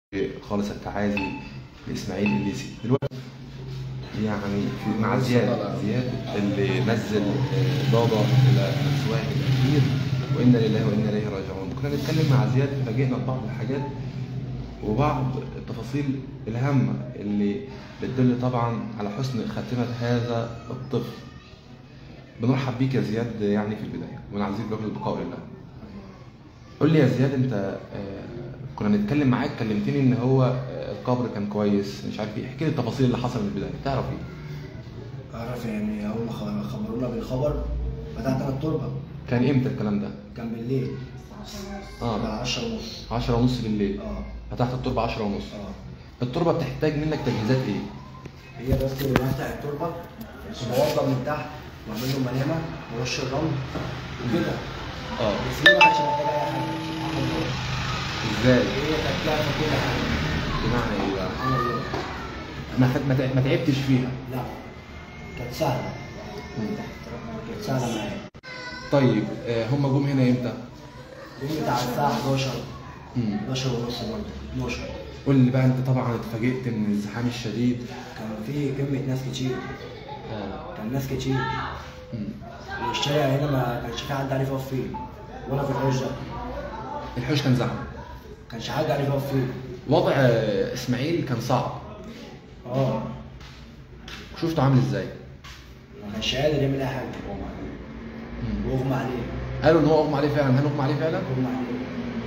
خالص التعازي لاسماعيل الليسي دلوقتي يعني في مع زياد زياد اللي نزل آه، ضاضة الى مسواه الاخير وانا لله وانا اليه راجعون كنا نتكلم مع زياد فاجئنا ببعض الحاجات وبعض التفاصيل الهامة اللي بتدل طبعا على حسن خاتمة هذا الطفل بنرحب بيك يا زياد يعني في البداية ونعزيك بك البقاء لله قول لي يا زياد انت آه، كنا بنتكلم معاك كلمتني ان هو آه، القبر كان كويس مش عارف ايه احكي لي التفاصيل اللي حصل من البدايه تعرف ايه اعرف يعني اول ما خ- خبرونا بالخبر فتحت انا التربه كان امتى الكلام ده كان بالليل اه على 10 ونص 10 ونص بالليل اه فتحت التربه 10 ونص اه التربه بتحتاج منك تجهيزات ايه هي بس اللي بفتح التربه بوضب من تحت واعمل له ملامه ورش الرمل وكده اه بس هي ما كانتش محتاجه اي حاجه سبحان الله ازاي هي كانت جاهزه كل حاجه بمعنى ايه بقى سبحان الله ما خد- ما تع- ما تعبتش فيها لا كانت سهله كانت سهله معايا طيب آه، هم جم هنا امتى يوم بتاع الساعه 11 مم. 11 ونص برضه 12 قول لي بقى انت طبعا اتفاجئت من الزحام الشديد كان في كميه ناس كتير اه كان ناس كتير مم. والشارع هنا ما كانش في حد عارف يقف فيه ولا في الحوش ده الحوش كان زحمه ما كانش حد عارف يقف فيه وضع آه، اسماعيل كان صعب اه شفته عامل ازاي ما كانش قادر يعمل اي حاجه مم. واغمى عليه قالوا ان هو اغمى عليه فعلا هل اغمى عليه فعلا اغمى عليه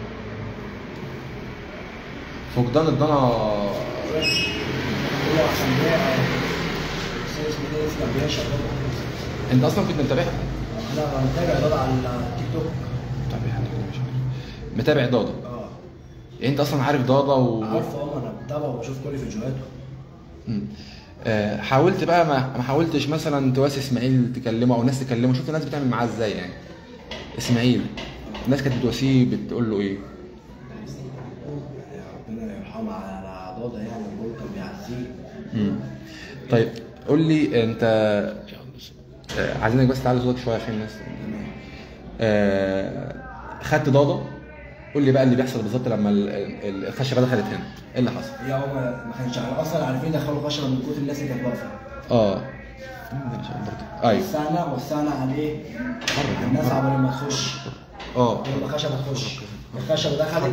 فقدان الضنا هو كان بيع استاذ اسمه ايه كان بيع شغال انت اصلا كنت متابعها انا متابع الوضع على التيك توك متابع ضاضة اه يعني انت اصلا عارف ضاضة و عارف اه انا بتابعه وبشوف كل فيديوهاته مم. آه، حاولت بقى ما ما حاولتش مثلا تواسي اسماعيل تكلمه او ناس تكلمه شفت الناس بتعمل معاه ازاي يعني اسماعيل الناس كانت بتواسيه بتقول له ايه يعني ربنا يرحمه على ضاضة يعني وهو كان بيعزيه مم. طيب قول لي انت آه، عايزينك بس تعلي صوتك شويه عشان الناس تمام آه، خدت ضاضة قول لي بقى اللي بيحصل بالظبط لما ال- ال- الخشبه دخلت هنا ايه اللي حصل هي هو ما ما كانش اصلا عارفين يدخلوا خشبه من كتر الناس اللي كانت واقفه اه ايوه وسعنا وسعنا عليه الناس عمال ما تخش اه لما الخشبه تخش الخشبه دخلت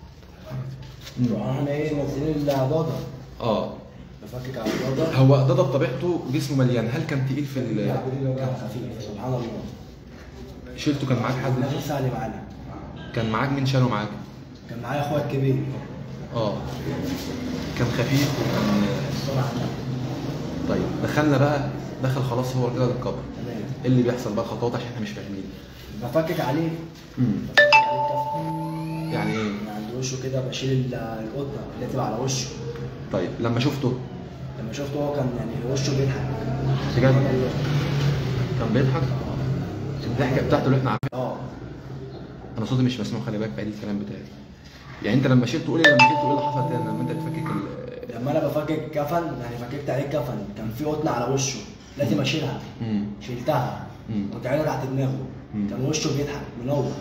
رحنا ايه منزلين الضاضه اه بفكك على الضاضه هو ضاضة بطبيعته جسمه مليان هل كان تقيل في ال... كان خفيف سبحان الله شيلته كان معاك حد الناس اللي معانا كان معاك مين شاله معاك كان معايا اخويا الكبير اه كان خفيف وكان الصراحه طيب دخلنا بقى دخل خلاص هو كده القبر تمام ايه اللي بيحصل بقى خطوات عشان احنا مش فاهمين بفكك عليه امم بفكك عليه الكف يعني ايه من عند وشه كده بشيل ال- القطه اللي تبقى على وشه طيب لما شفته لما شفته هو كان يعني وشه بيضحك بجد كان بيضحك الضحكه بتاعته اللي احنا عارفينها اه انا صوتي مش مسموع خلي بالك بعيد الكلام بتاعي يعني انت لما شلته قول لي لما شلته ايه اللي حصل تاني لما انت تفكك ال لما انا بفكك كفن يعني فككت عليه كفن كان في قطنه على وشه لازم اشيلها امم شلتها مم. كنت عينه تحت دماغه مم. كان وشه بيضحك منور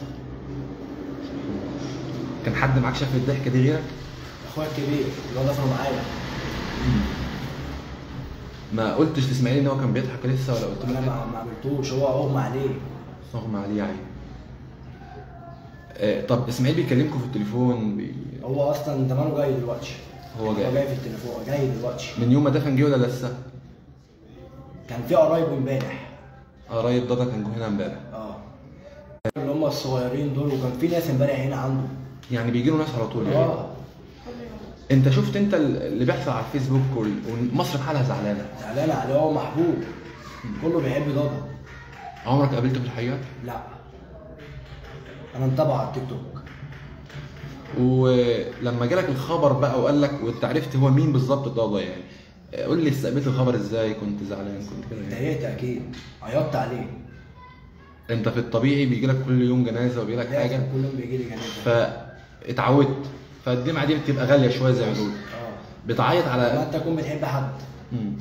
كان حد معاك شاف الضحكه دي غيرك اخويا الكبير اللي هو دفنه معايا ما قلتش لاسماعيل ان هو كان بيضحك لسه ولا قلت انا له ما ما عملتوش هو اغمى عليه اغمى عليه يعني آه، طب اسماعيل بيكلمكم في التليفون بي... هو اصلا زمانه جاي دلوقتي هو هو جاي جاي في التليفون جاي دلوقتي من يوم ما دفن جه ولا لسه؟ كان في قرايبه امبارح قرايب ضاضة كان جه هنا امبارح اه اللي هم الصغيرين دول وكان في ناس امبارح هنا عنده يعني بيجي له ناس على طول يعني اه انت شفت انت اللي بيحصل على الفيسبوك وال- ومصر بحالها زعلانه زعلان عليه هو محبوب كله بيحب ضاضة عمرك قابلته في الحقيقه؟ لا انا متابعه على التيك توك ولما جالك الخبر بقى وقال لك وانت عرفت هو مين بالظبط ضاضة يعني آه، قول لي استقبلت الخبر ازاي كنت زعلان كنت كده يعني اتضايقت اكيد عيطت عليه انت في الطبيعي بيجي لك كل يوم جنازه وبيجي لك لازم حاجه كل يوم بيجي لي جنازه فاتعودت فالدمعه دي بتبقى غاليه شويه زي ما بيقولوا اه بتعيط لما على انت تكون بتحب حد مم.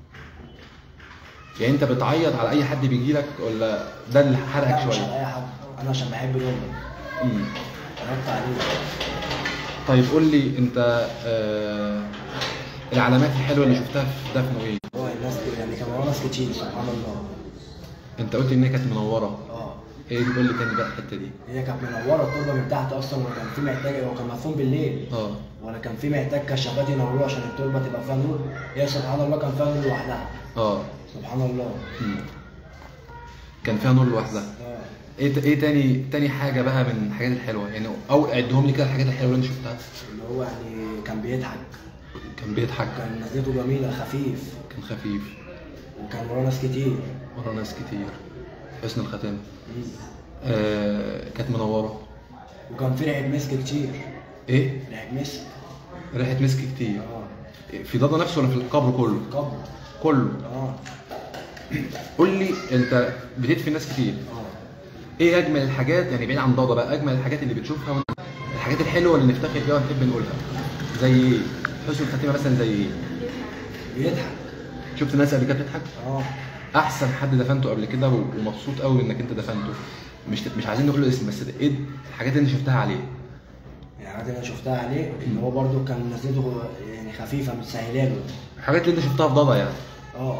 يعني انت بتعيط على اي حد بيجي لك ولا ده اللي لا حرقك مش شويه على اي حد انا عشان بحب ضاضة مم. عيطت عليه طيب قول لي انت آه العلامات الحلوه اللي شفتها في دفنه ايه؟ هو الناس يعني كان وراه ناس كتير سبحان الله انت قلت ان هي كانت منوره اه ايه دي قول لي تاني بقى الحته دي هي كانت منوره التربه من تحت اصلا وكان في محتاج هو كان مدفون بالليل اه ولا كان في محتاج كشافات ينوروه عشان التربه تبقى فيها نور هي سبحان الله كان فيها نور لوحدها اه سبحان الله مم. كان فيها نور لوحدها اه ايه ت- ايه تاني تاني حاجه بقى من الحاجات الحلوه يعني او عدهم لي كده الحاجات الحلوه اللي انت شفتها اللي هو يعني كان بيضحك كان بيضحك كان نزلته جميله خفيف كان خفيف وكان وراه ناس كتير ورا ناس كتير حسن الختام آه كانت منوره وكان في ريحه مسك كتير ايه ريحه مسك ريحه مسك كتير اه في ضاده نفسه ولا في القبر كله قبر كله اه قول لي انت بتدفن ناس كتير اه ايه اجمل الحاجات يعني بعيد عن ضاده بقى اجمل الحاجات اللي بتشوفها وانت- الحاجات الحلوه اللي نفتخر بيها ونحب نقولها زي ايه حسن الخاتمه مثلا زي ايه بيضحك شفت ناس قبل كده بتضحك اه احسن حد دفنته قبل كده و- ومبسوط قوي انك انت دفنته مش مش عايزين نقول له اسم بس ده ايه الحاجات اللي انت شفتها عليه يعني الحاجات اللي انا شفتها عليه اللي هو برده كان نزلته يعني خفيفه متسهله له الحاجات اللي انت شفتها في ضاده يعني اه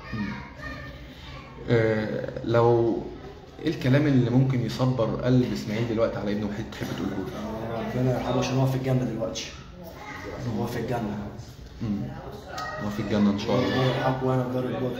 آه لو ايه الكلام اللي ممكن يصبر قلب اسماعيل دلوقتي على ابنه وحيد تحب تقوله له آه، ربنا يرحمه عشان هو في الجنه دلوقتي هو في الجنه مم. هو في الجنه ان شاء الله الله يرحمه وانا في دار الباطل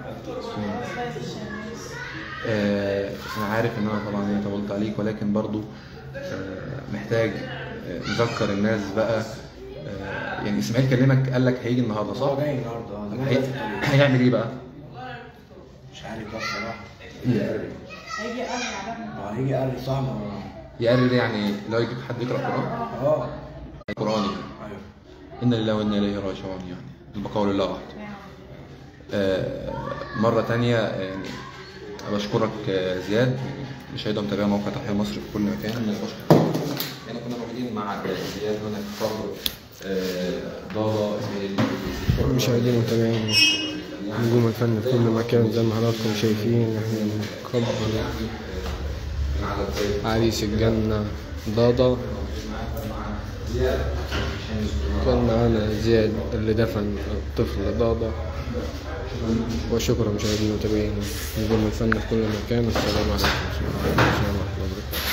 آه، انا عارف ان انا طبعا يعني طولت عليك ولكن برضو آه، محتاج آه، نذكر الناس بقى آه، يعني اسماعيل كلمك قال لك هيجي النهارده صح؟ هو جاي النهارده اه طب ده هي- جاي في الطريق هيعمل ايه بقى؟ مش عارف بقى الصراحه هيجي قرب على هو هيجي قال لي صح ما هو يقرر ده يعني لو يجيب حد يقرا قران اه قراني ايوه انا لله وانا اليه راجعون يعني البقاء لله وحده آه، مرة تانية آه، يعني بشكرك آه، زياد مشاهدة ومتابعة موقع تحية مصر في كل مكان بشكر يعني كنا موجودين مع زياد هنا في قبر آه، ضارة اسماعيل مشاهدين ومتابعين نجوم الفن في كل مكان زي ما حضراتكم شايفين احنا بنقبل عريس الجنة ضاضة كان معانا زياد اللي دفن الطفل ضاضة وشكرا مشاهدين ومتابعين نجوم الفن في كل مكان السلام عليكم ورحمة الله وبركاته